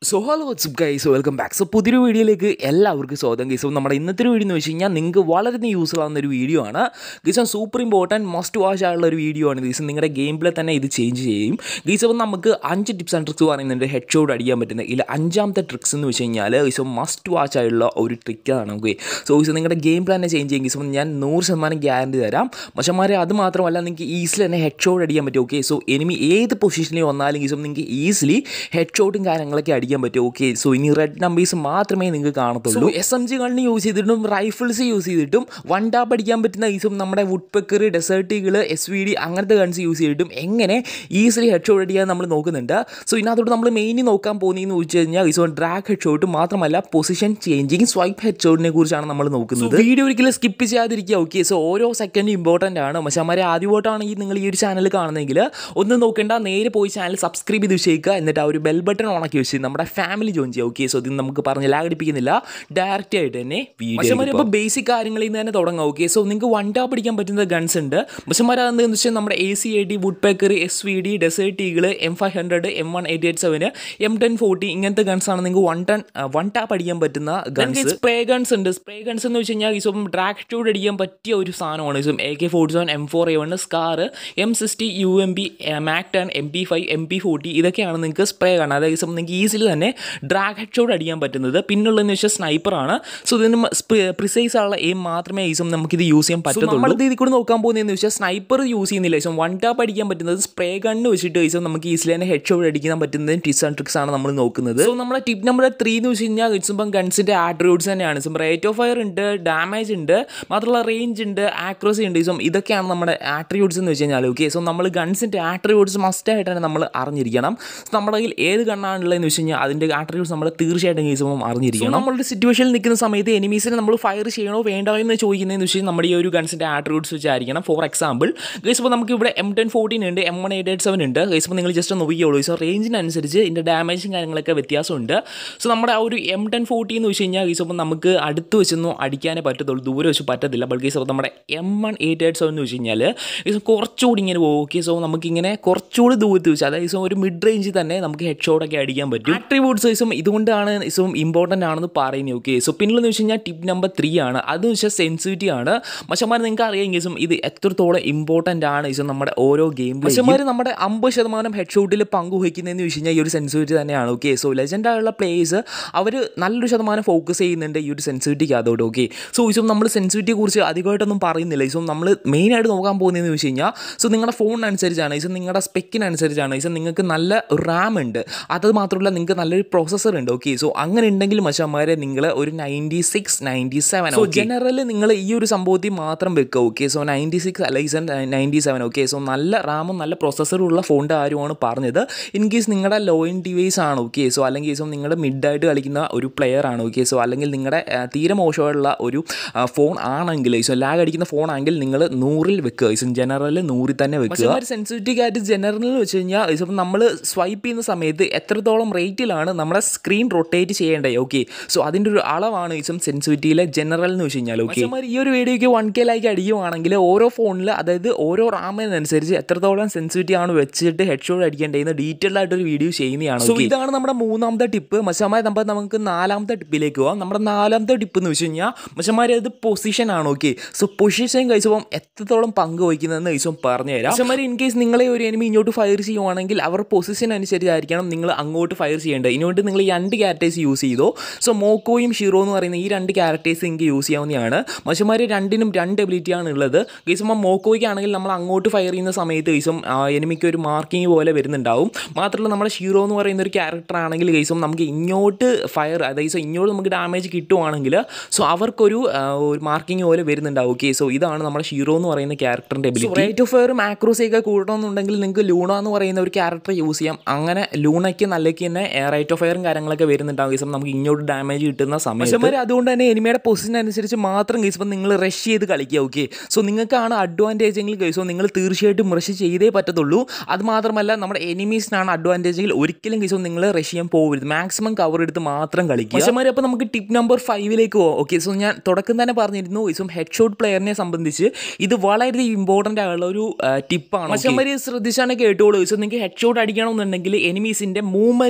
so hello what's up guys welcome back so പുതിയൊരു വീഡിയോയിലേക്ക് എല്ലാവർക്കും സ്വാഗതം ഗൈസ് നമ്മുടെ ഇന്നത്തെ ഒരു വീഡിയോ എന്ന് വെച്ച് കഴിഞ്ഞാൽ നിങ്ങൾക്ക് വളരെ യൂസ്ഫുൾ ആവുന്ന ഒരു വീഡിയോ ആണ് guys super important must watch ആയുള്ള ഒരു വീഡിയോ ആണ് ഗീസ് നിങ്ങളുടെ ഗെയിം പ്ലേ തന്നെ ഇത് ചേഞ്ച് ചെയ്യും ഗീസ് അപ്പം നമുക്ക് അഞ്ച് ടിപ്സ് ആൻഡ് ട്രിക്സ് പറയുന്നുണ്ട് ഹെഡ് ഷോട്ട് അടിക്കാൻ പറ്റുന്ന ഇതിൽ അഞ്ചാമത്തെ ട്രിക്സ് എന്ന് വെച്ച് കഴിഞ്ഞാൽ ഗീസ് മസ്റ്റ് വാച്ച് ആയുള്ള ഒരു ട്രിക്കാണ് ഓക്കെ സോ ഗീസ് നിങ്ങളുടെ ഗെയിം പ്ലാൻ തന്നെ ചേഞ്ച് ചെയ്യും ഗീസ് ഞാൻ നൂറ് ശതമാനം ഗ്യാരണ്ടി തരാം പക്ഷേമാരെ അത് മാത്രമല്ല നിങ്ങൾക്ക് ഈസിലി തന്നെ ഹെഡ് ഷോട്ട് അടിക്കാൻ പറ്റും ഓക്കെ സോ എനിമി ഏത് പൊസിഷനിൽ വന്നാലും ഗീസും നിങ്ങൾക്ക് ഈസിലി ഹെഡ് ഷോട്ടും കാര്യങ്ങളൊക്കെ അടിക്കാൻ പറ്റും ഓക്കെ സോ ഇനി റെഡ് നമ്പേഴ്സ് മാത്രമേ നിങ്ങൾക്ക് കാണത്തുള്ളൂ S M G gun use ചെയ്തിട്ടും റൈഫിൾസ് യൂസ് ചെയ്തിട്ടും വൺ ടാപ്പ് അടിക്കാൻ പറ്റുന്ന ഈസും നമ്മുടെ വുഡ് പെക്കർ ഡെസേർട്ടുകൾ എസ് വി ഡി അങ്ങനത്തെ ഗൺസ് യൂസ് ചെയ്തിട്ടും എങ്ങനെ ഈസിലി ഹെഡ് ഷോട്ട് അടിക്കാൻ നമ്മൾ നോക്കുന്നുണ്ട് സോ ഇതിനകത്തോട്ട് നമ്മൾ മെയിൻലി നോക്കാൻ പോകുന്നതെന്ന് വെച്ച് കഴിഞ്ഞാൽ ഈസോ ഡ്രാഗ് ഹെഡ് ഷോട്ട് മാത്രമല്ല പൊസിഷൻ ചേഞ്ചിങ് സ്വൈപ്പ് ഹെഡ് ഷോട്ടിനെ കുറിച്ചാണ് നമ്മൾ നോക്കുന്നത് വീഡിയോ ഒരിക്കലും സ്കിപ്പ് ചെയ്യാതിരിക്കുക ഓക്കെ സോ ഓരോ സെക്കൻഡ് ഇമ്പോർട്ടൻ്റ് ആണ് പക്ഷേ അമാരെ ആദ്യമായിട്ടാണെങ്കിൽ നിങ്ങൾ ഈ ഒരു ചാനൽ കാണുന്നെങ്കിൽ ഒന്നും നോക്കേണ്ട നേരെ പോയി ചാനൽ സബ്സ്ക്രൈബ് ചെയ്ത് വെച്ചേക്കുക എന്നിട്ട് ആ ഒരു ബെൽ ബട്ടൺ ഓണാക്കി വെച്ച് നമ്മുടെ ഫാമിലി ജോയിൻ ചെയ്യുക ഓക്കെ സോ ഇത് നമുക്ക് പറഞ്ഞ് ലാഗടിപ്പിക്കുന്നില്ല ഡയറക്റ്റ് ആയിട്ട് തന്നെ വീഡിയോ ഇപ്പോൾ ബേസിക് കാര്യങ്ങളിൽ നിന്ന് തന്നെ തുടങ്ങാം ഓക്കെ സോ നിങ്ങൾക്ക് വൺ ടാപ്പ് പിടിക്കാൻ പറ്റുന്ന ഗൺസ് ഉണ്ട് പക്ഷേ അതെന്ന് വെച്ചാൽ നമ്മുടെ A C I D woodpecker S V D desert eagle M five hundred M one eight eight seven M ten forty ഇങ്ങനത്തെ ഗൺസ് ആണ് നിങ്ങൾക്ക് വൺ ടൺ വൺ ടാപ്പ് അടിക്കാൻ പറ്റുന്ന ഗൺസ് സ്പ്രേ ഗൺസ് ഉണ്ട് സ്പ്രേ ഗൺസ് എന്ന് വെച്ച് കഴിഞ്ഞാൽ ഇപ്പം ഡ്രാഗ് ഷൂട്ട് അടിക്കാൻ പറ്റിയ ഒരു സാധനമാണ് ഇപ്പം A K forty seven M four A one SCAR M sixty U M B MAC ten M P five M P forty ഇതൊക്കെയാണ് നിങ്ങൾക്ക് സ്പ്രേ കാണുന്നത് അതായത് ഇപ്പം നിങ്ങൾക്ക് ഈസിലി തന്നെ ഡ്രാഗ് ഹെഡ് ഷോട്ട് അടിക്കാൻ പറ്റുന്നത് പിന്നുള്ളതെന്ന് വെച്ചാൽ സ്നൈപ്പറാണ് സോ ഇതിന് പ്രിസൈസ് ഉള്ള എയിം മാത്രമേ ഈസും നമുക്കിത് യൂസ് ചെയ്യാൻ പറ്റത്തുള്ളൂ നമ്മൾ ഇതിൽ കൂടെ നോക്കാൻ പോകുന്നതെന്ന് വെച്ചാൽ സ്നൈപ്പർ യൂസ് ചെയ്യുന്നില്ല ഈസും വൺ ടാപ്പ് അടിക്കാൻ പറ്റുന്നത് സ്പ്രേ ഗണ്ണ് വെച്ചിട്ട് ഈസും നമുക്ക് ഈസിലി തന്നെ ഹെഡ് ഷോട്ട് അടിക്കാൻ പറ്റുന്നത് ടിപ്സ് ആൻഡ് ട്രിക്സ് ആണ് നമ്മൾ നോക്കുന്നത് സോ നമ്മുടെ ടിപ്പ് നമ്പർ ത്രീ എന്ന് വെച്ച് കഴിഞ്ഞാൽ ഇപ്പം ഗൺസിൻ്റെ ആട്രിബ്യൂട്ട്സ് തന്നെയാണ് ഇപ്പം റേറ്റ് ഓഫ് ഫയർ ഉണ്ട് ഡാമേജ് ഉണ്ട് മാത്രമല്ല റേഞ്ച് ഉണ്ട് ആക്യുറസി ഉണ്ട് ഇപ്പം ഇതൊക്കെയാണ് നമ്മുടെ ആട്രിബ്യൂട്ട്സ് എന്ന് വെച്ച് കഴിഞ്ഞാൽ ഓക്കെ സോ നമ്മൾ ഗൺസിൻ്റെ ആട്രിബ്യൂട്ട്സ് മസ്റ്റായിട്ടാണ് നമ്മൾ അറിഞ്ഞിരിക്കണം നമ്മുടെ കയ്യിൽ ഏത് ഗണ്ണാണുള്ളതെന്ന് വെച്ച് കഴിഞ്ഞാൽ അതിൻ്റെ ആട്രിബ്യൂട്ട്സ് നമ്മൾ തീർച്ചയായിട്ടും കേസും അറിഞ്ഞിരിക്കണം നമ്മളുടെ സിറ്റുവേഷനിൽ നിൽക്കുന്ന സമയത്ത് എനിമീസിനെ നമ്മൾ ഫയർ ചെയ്യണോ വേണ്ടോ എന്ന് ചോദിക്കുന്നതെന്ന് വെച്ച് കഴിഞ്ഞാൽ നമ്മുടെ ഈ ഒരു ഗൺസിൻ്റെ ആട്രിബ്യൂട്ട്സ് വെച്ചായിരിക്കണം ഫോർ എക്സാമ്പിൾ ഗൈസ് ഇപ്പോൾ നമുക്ക് ഇവിടെ എം ടെൻ ഫോർട്ടീൻ ഉണ്ട് M one eight eight seven ഉണ്ട് ഗൈസ് ഇപ്പോൾ നിങ്ങൾ ജസ്റ്റ് നോക്കിയോളൂ സോ റേഞ്ചിനനുസരിച്ച് ഇതിൻ്റെ ഡാമേജും കാര്യങ്ങളൊക്കെ വ്യത്യാസമുണ്ട് സോ നമ്മുടെ ആ ഒരു എം ടെൻ ഫോർട്ടി എന്ന് വെച്ച് കഴിഞ്ഞാൽ ഗൈസ് ഇപ്പോൾ നമുക്ക് അടുത്ത് വെച്ചൊന്നും അടിക്കാനേ പറ്റത്തുള്ളൂ ദൂരെ വെച്ച് പറ്റത്തില്ല ബട്ട് ഗൈസ് അപ്പോൾ നമ്മുടെ M one eight eight seven എന്ന് വെച്ച് കഴിഞ്ഞാൽ ഗൈസ് കുറച്ചുകൂടി ഇങ്ങനെ പോകും ഓക്കെ സോ നമുക്കിങ്ങനെ കുറച്ചുകൂടി ദൂരത്ത് വെച്ച് അതായത് ഒരു മിഡ് റേഞ്ചിൽ തന്നെ നമുക്ക് ഹെഡ് ഷോട്ടൊക്കെ അടിക്കാൻ പറ്റും ആട്രിബ്യൂട്ട്സ് ഇസും ഇതുകൊണ്ടാണ് ഇസും ഇമ്പോർട്ടൻ്റ് ആണെന്ന് പറയുന്നത് ഓക്കെ സോ പിന്നെന്ന് വെച്ച് കഴിഞ്ഞാൽ ടിപ്പ് നമ്പർ ത്രീ ആണ് അതെന്ന് വെച്ചാൽ സെൻസിറ്റിവിറ്റി ആണ് മച്ചന്മാർ നിങ്ങൾക്ക് അറിയാം ഇസും ഇത് എത്രത്തോളം ഇമ്പോർട്ടൻ്റ് ആണ് ഇസും നമ്മുടെ ഓരോ ഗെയിം മച്ചന്മാർ നമ്മുടെ അമ്പത് ശതമാനം ഹെഡ് ഷോട്ടിൽ പങ്കുവയ്ക്കുന്നതെന്ന് വെച്ച് കഴിഞ്ഞാൽ ഈ ഒരു സെൻസിറ്റിവിറ്റി തന്നെയാണ് ഓക്കെ സോ ലെജൻഡായുള്ള പ്ലേയേഴ്സ് അവർ നല്ലൊരു ശതമാനം ഫോക്കസ് ചെയ്യുന്നുണ്ട് ഈ ഒരു സെൻസിറ്റിവിറ്റിക്ക് അതോട് ഓക്കെ സോ ഇസും നമ്മൾ സെൻസിറ്റിവിറ്റിയെ കുറിച്ച് അധികമായിട്ടൊന്നും പറയുന്നില്ല ഇസും നമ്മൾ മെയിനായിട്ട് നോക്കാൻ പോകുന്നതെന്ന് വെച്ച് കഴിഞ്ഞാൽ സോ നിങ്ങളുടെ ഫോണിനനുസരിച്ചാണ് ഇസും നിങ്ങളുടെ സ്പെക്കിനനുസരിച്ചാണ് ഇസും നിങ്ങൾക്ക് നല്ല റാം ഉണ്ട് അത് മാത്രമല്ല നിങ്ങൾക്ക് നല്ലൊരു പ്രോസസ്സർ ഉണ്ട് ഓക്കെ സോ അങ്ങനെ ഉണ്ടെങ്കിൽ മച്ചന്മാരെ നിങ്ങൾ ഒരു ninety six ninety seven so general നിങ്ങൾ ഈ ഒരു സംഭവത്തിൽ മാത്രം വെക്കുക ഓക്കെ സോ നയൻറ്റി സിക്സ് അല്ലെങ്കിൽ നയൻറ്റി സെവൻ ഓക്കെ സോ നല്ല റാമും നല്ല പ്രോസസ്സറും ഉള്ള ഫോണിൻ്റെ കാര്യമാണ് പറഞ്ഞത് ഇൻ കേസ് നിങ്ങളുടെ ലോ ഇൻ ഡിവൈസ് ആണ് ഓക്കെ സോ അല്ലെങ്കിൽ സോ നിങ്ങളുടെ മിഡായിട്ട് കളിക്കുന്ന ഒരു പ്ലെയർ ആണ് ഓക്കെ സോ അല്ലെങ്കിൽ നിങ്ങളുടെ തീരെ മോശമുള്ള ഒരു ഫോൺ ആണെങ്കിൽ സോ ലാഗ് അടിക്കുന്ന ഫോൺ ആണെങ്കിൽ നിങ്ങൾ നൂറിൽ വെക്കുക സോ ജനറൽ നൂറിൽ തന്നെ വെക്കുക സെൻസിറ്റിവിറ്റി ആയിട്ട് ജനറലിൽ വെച്ച് കഴിഞ്ഞാൽ ഇപ്പം നമ്മൾ സ്വൈപ്പ് ചെയ്യുന്ന സമയത്ത് എത്രത്തോളം റേറ്റിലാണ് നമ്മുടെ സ്ക്രീൻ റൊട്ടേറ്റ് ചെയ്യേണ്ടത് ഓക്കെ സോ അതിൻ്റെ ഒരു അളവാണ് ഇസം സെൻസിറ്റിവിറ്റിയിലെ ജനറൽ എന്ന് വെച്ച് കഴിഞ്ഞാൽ ഓക്കെ ഈ ഒരു വീഡിയോയ്ക്ക് വൺ കെ ലൈക്ക് അടിക്കുവാണെങ്കിൽ ഓരോ ഫോണിൽ അതായത് ഓരോ റാമിനനുസരിച്ച് എത്രത്തോളം സെൻസിറ്റിവിറ്റി ആണ് വെച്ചിട്ട് ഹെഡ് ഷോട്ട് അടിക്കേണ്ടതെന്ന് ഡീറ്റെയിൽ ആയിട്ട് ഒരു വീഡിയോ ചെയ്യുന്നതാണ് സോ ഇതാണ് നമ്മുടെ മൂന്നാമത്തെ ടിപ്പ് മച്ചന്മാർ നമ്മൾ നമുക്ക് നാലാമത്തെ ടിപ്പിലേക്ക് പോകാം നമ്മുടെ നാലാമത്തെ ടിപ്പ് എന്ന് വെച്ച് കഴിഞ്ഞാൽ മച്ചന്മാർ അത് പൊസിഷൻ ആണ് ഓക്കെ സോ പൊസിഷൻ കഴിച്ചപ്പോൾ എത്രത്തോളം പങ്ക് വഹിക്കുന്നതെന്ന് കഴിച്ചും പറഞ്ഞുതരാം മച്ചന്മാർ ഇൻ കേസ് നിങ്ങളെ ഒരു എനിമി ഇങ്ങോട്ട് ഫയർ ചെയ്യുവാണെങ്കിൽ അവർ പൊസിഷൻ അനുസരിച്ചായിരിക്കണം നിങ്ങൾ അങ്ങോട്ട് ഫയർ ചെയ്യേണ്ടത് ഇതിനുവേണ്ടി നിങ്ങൾ ഈ രണ്ട് ക്യാരക്ടേഴ്സ് യൂസ് ചെയ്തോ സോ മോക്കോയും ഷീറോ എന്ന് പറയുന്ന ഈ രണ്ട് ക്യാരക്ടേഴ്സ് നിങ്ങൾക്ക് യൂസ് ചെയ്യാവുന്നതാണ് മനുഷ്യന്മാർ രണ്ടിനും രണ്ട് എബിലിറ്റിയാണ് ഉള്ളത് ഗീസുമ്പോൾ മോക്കോയ്ക്കാണെങ്കിൽ നമ്മൾ അങ്ങോട്ട് ഫയർ ചെയ്യുന്ന സമയത്ത് ഗീസും എനിമിക്ക് ഒരു മാർക്കിംഗ് പോലെ വരുന്നുണ്ടാവും മാത്രമല്ല നമ്മുടെ ഷീറോ എന്ന് പറയുന്ന ഒരു ക്യാരക്ടർ ആണെങ്കിൽ ഗീസും നമുക്ക് ഇങ്ങോട്ട് ഫയർ അതായത് ഇങ്ങോട്ട് നമുക്ക് ഡാമേജ് കിട്ടുവാണെങ്കിൽ സോ അവർക്കൊരു ഒരു മാർക്കിംഗ് പോലെ വരുന്നുണ്ടാവും ഓക്കെ സോ ഇതാണ് നമ്മുടെ ഷീറോ എന്ന് പറയുന്ന ക്യാരക്ടറിൻ്റെ എബിലിറ്റി റേറ്റ് ഓഫ് ഫയറും ആക്രോസിയൊക്കെ കൂട്ടണമെന്നുണ്ടെങ്കിൽ നിങ്ങൾക്ക് ലൂണ എന്ന് പറയുന്ന ഒരു ക്യാരക്ടർ യൂസ് ചെയ്യാം അങ്ങനെ ലൂണയ്ക്ക് നല്ലക്ക് തന്നെ റേറ്റ് ഓഫ് ഫയറും കാര്യങ്ങളൊക്കെ വരുന്നുണ്ടാവും ഗീസം നമുക്ക് ഇങ്ങോട്ട് ഡാമേജ് കിട്ടുന്ന സമയത്ത് അതുകൊണ്ട് തന്നെ എനിമയുടെ പൊസിഷൻ അനുസരിച്ച് മാത്രം ഗീസം നിങ്ങൾ റഷ് ചെയ്ത് കളിക്കുക ഓക്കെ സോ നിങ്ങൾക്കാണ് അഡ്വാൻറ്റേജ് എങ്കിൽ ഗൈസോ നിങ്ങൾ തീർച്ചയായിട്ടും റഷ് ചെയ്തേ പറ്റത്തുള്ളൂ അത് മാത്രമല്ല നമ്മുടെ എനിമീസിനാണ് അഡ്വാൻറ്റേജ് എങ്കിൽ ഒരിക്കലും ഗൈസോ നിങ്ങൾ റഷ് ചെയ്യാൻ പോകരുത് മാക്സിമം കവർ എടുത്ത് മാത്രം കളിക്കുക പക്ഷേ അപ്പോൾ നമുക്ക് ടിപ്പ് നമ്പർ ഫൈവിലേക്ക് പോകാം ഓക്കെ സോ ഞാൻ തുടക്കം തന്നെ പറഞ്ഞിരുന്നു ഗൈസും ഹെഡ് ഷോട്ട് പ്ലെയറിനെ സംബന്ധിച്ച് ഇത് വളരെ ഇമ്പോർട്ടൻ്റ് ആയുള്ള ഒരു ടിപ്പാണ് പക്ഷേ ശ്രദ്ധിച്ചാണ് കേട്ടോളൂ സോ നിങ്ങൾക്ക് ഹെഡ് ഷോട്ട് അടിക്കണമെന്നുണ്ടെങ്കിൽ എനിമീസിൻ്റെ മൂവ്മെൻറ്റ് നിങ്ങൾ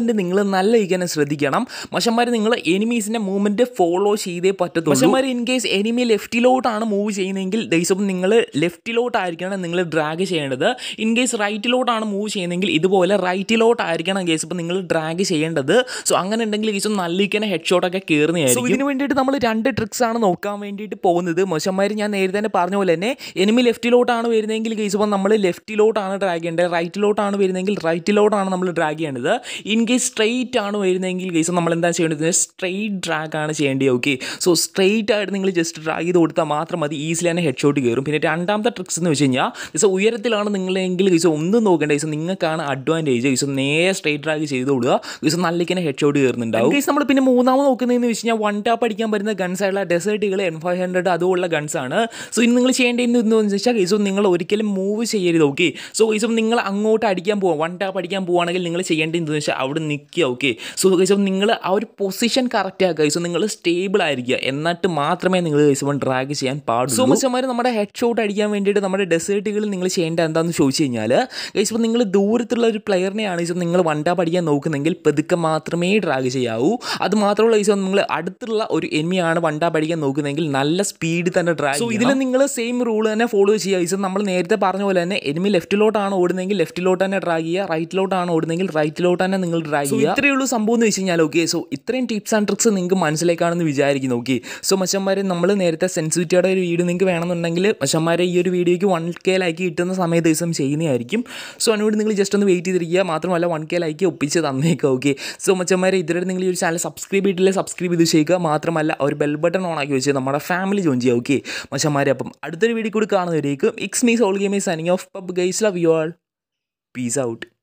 നല്ല ഇരിക്കാനും ശ്രദ്ധിക്കണം മഷന്മാർ നിങ്ങൾ എനിമീസിൻ്റെ മൂവ്മെൻറ്റ് ഫോളോ ചെയ്തേ പറ്റത്തുള്ളൂ മഷന്മാർ ഇൻ കേസ് എനിമി ലെഫ്റ്റിലോട്ടാണ് മൂവ് ചെയ്യുന്നതെങ്കിൽ ദൈസം നിങ്ങൾ ലെഫ്റ്റിലോട്ടായിരിക്കണം നിങ്ങൾ ഡ്രാഗ് ചെയ്യേണ്ടത് ഇൻ കേസ് റൈറ്റിലോട്ടാണ് മൂവ് ചെയ്യുന്നതെങ്കിൽ ഇതുപോലെ റൈറ്റിലോട്ടായിരിക്കണം കേസ് ഇപ്പോൾ നിങ്ങൾ ഡ്രാഗ് ചെയ്യേണ്ടത് സോ അങ്ങനെ ഉണ്ടെങ്കിൽ കേസ് നല്ല ഇരിക്കുന്ന ഹെഡ് ഷോട്ടൊക്കെ കയറുന്നതായിരിക്കും ഇതിന് വേണ്ടിയിട്ട് നമ്മൾ രണ്ട് ട്രിക്സ് ആണ് നോക്കാൻ വേണ്ടിയിട്ട് പോകുന്നത് മഷന്മാർ ഞാൻ നേരത്തെ തന്നെ പറഞ്ഞ പോലെ തന്നെ എനിമി ലെഫ്റ്റിലോട്ടാണ് വരുന്നതെങ്കിൽ കേസ് ഇപ്പോൾ നമ്മൾ ലെഫ്റ്റിലോട്ടാണ് ഡ്രാഗ് ചെയ്യേണ്ടത് റൈറ്റിലോട്ടാണ് വരുന്നതെങ്കിൽ റൈറ്റിലോട്ടാണ് നമ്മൾ ഡ്രാഗ് ചെയ്യേണ്ടത് ഇൻ കേസ് സ്ട്രെയിറ്റ് ആണ് വരുന്നതെങ്കിൽ കേസ് നമ്മൾ എന്താ ചെയ്യേണ്ടത് സ്ട്രെയിറ്റ് ഡ്രാഗ് ആണ് ചെയ്യേണ്ടത് ഓക്കെ സോ സ്ട്രെയിറ്റ് ആയിട്ട് നിങ്ങൾ ജസ്റ്റ് ഡ്രാഗ് ചെയ്ത് കൊടുത്താൽ മാത്രം മതി ഈസിലി തന്നെ ഹെഡ് ഷോട്ട് കയറും പിന്നെ രണ്ടാമത്തെ ട്രിക്സ് എന്ന് വെച്ച് കഴിഞ്ഞാൽ കേസ് ഉയരത്തിലാണ് നിങ്ങളെങ്കിൽ കേസ് ഒന്നും നോക്കേണ്ട കേസ് നിങ്ങൾക്കാണ് അഡ്വാൻറ്റേജ് കേസ് നേരെ സ്ട്രെയിറ്റ് ഡ്രാഗ് ചെയ്ത് കൊടുക്കുക കേസ് നല്ലിക്കനെ ഹെഡ് ഷോട്ട് കയറുന്നുണ്ടാവും കേസ് നമ്മൾ പിന്നെ മൂന്നാമത് നോക്കുന്നതെന്ന് വെച്ച് കഴിഞ്ഞാൽ വൺ ടാപ്പ് അടിക്കാൻ പറ്റുന്ന ഗൺസ് ആയിട്ടുള്ള ഡെസേർട്ടുകൾ എൻ ഫൈവ് ഹൺഡ്രഡ് അതുപോലുള്ള ഗൺസ് ആണ് സോ ഇനി നിങ്ങൾ ചെയ്യേണ്ടത് എന്താണെന്ന് വെച്ചാൽ കേസ് നിങ്ങൾ ഒരിക്കലും മൂവ് ചെയ്യരുത് ഓക്കെ സോ കേസ് നിങ്ങൾ അങ്ങോട്ട് അടിക്കാൻ പോവാം വൺ ടാപ്പ് അടിക്കാൻ പോവുകയാണെങ്കിൽ നിങ്ങൾ ചെയ്യേണ്ടത് എന്താണെന്ന് വെച്ചാൽ അവിടെ നിൽക്കുക ഓക്കെ സോ കേസ് നിങ്ങൾ ആ ഒരു പൊസിഷൻ കറക്റ്റ് ആക്കുക സോ നിങ്ങൾ സ്റ്റേബിൾ ആയിരിക്കുക എന്നിട്ട് മാത്രമേ നിങ്ങൾ കേസ് വൺ ഡ്രാഗ് ചെയ്യാൻ പാടുള്ളൂ സോ മച്ചന്മാർ നമ്മുടെ ഹെഡ് ഷോട്ട് അടിക്കാൻ വേണ്ടിയിട്ട് നമ്മുടെ ഡെസേർട്ടുകൾ നിങ്ങൾ ചെയ്യേണ്ടത് എന്താണെന്ന് ചോദിച്ചു കഴിഞ്ഞാൽ കേസ് ഇപ്പോൾ നിങ്ങൾ ദൂരത്തുള്ള ഒരു പ്ലെയറിനെയാണ് കേസ് നിങ്ങൾ വൺ ടാപ്പ് അടിക്കാൻ നോക്കുന്നെങ്കിൽ പതുക്കെ മാത്രമേ ഡ്രാഗ് ചെയ്യാവൂ അത് മാത്രമുള്ള കേസ് നിങ്ങൾ അടുത്തുള്ള ഒരു എനിമിയാണ് വൺ ടാപ്പ് അടിക്കാൻ നോക്കുന്നതെങ്കിൽ നല്ല സ്പീഡിൽ തന്നെ ഡ്രാഗ് സോ ഇതിൽ നിങ്ങൾ സെയിം റൂൾ തന്നെ ഫോളോ ചെയ്യുക കേസ് നമ്മൾ നേരത്തെ പറഞ്ഞ പോലെ തന്നെ എനിമി ലെഫ്റ്റിലോട്ടാണ് ഓടുന്നതെങ്കിൽ ലെഫ്റ്റിലോട്ട് തന്നെ ഡ്രാഗ് ചെയ്യുക റൈറ്റിലോട്ടാണ് ഓടുന്നതെങ്കിൽ റൈറ്റിലോട്ട് തന്നെ നിങ്ങൾ ഡ്രാഗ് ചെയ്യുക ഇത്രയേ ഉള്ളൂ സംഭവം എന്ന് വെച്ച് കഴിഞ്ഞാൽ ഓക്കെ സോ ഇത്രയും ടിപ്സ് ആൻഡ് ട്രിക്സ് നിങ്ങൾക്ക് മനസ്സിലേക്കാണെന്ന് വിചാരിക്കുന്നു ഓക്കെ സോ മച്ചന്മാരെ നമ്മൾ നേരത്തെ സെൻസിറ്റിയുടെ ഒരു വീഡിയോ നിങ്ങൾക്ക് വേണമെന്നുണ്ടെങ്കിൽ മച്ചന്മാരെ ഈ ഒരു വീഡിയോയ്ക്ക് വൺ കെ ലൈക്ക് കിട്ടുന്ന സമയത്ത് ദിവസം ചെയ്യുന്നതായിരിക്കും സോ അതിനോട് നിങ്ങൾ ജസ്റ്റ് ഒന്ന് വെയിറ്റ് ചെയ്തിരിക്കുക മാത്രമല്ല വൺ കെ ലൈക്ക് ഒപ്പിച്ച് തന്നേക്കുക ഓക്കെ സോ മച്ചന്മാരെ ഇതുവരെ നിങ്ങൾ ഈ ഒരു ചാനൽ സബ്സ്ക്രൈബ് ചെയ്തിട്ടില്ലേ സബ്സ്ക്രൈബ് ചെയ്ത് ചെയ്യുക മാത്രമല്ല ഒരു ബെൽ ബട്ടൺ ഓൺ ആക്കി വെച്ച് നമ്മുടെ ഫാമിലി ജോയിൻ ചെയ്യുക ഓക്കെ മച്ചന്മാരെ അപ്പം അടുത്തൊരു വീഡിയോ കൂടി കാണുന്നവരേക്കും ഇക്സ് me soul game signing off pub guys love you all peace out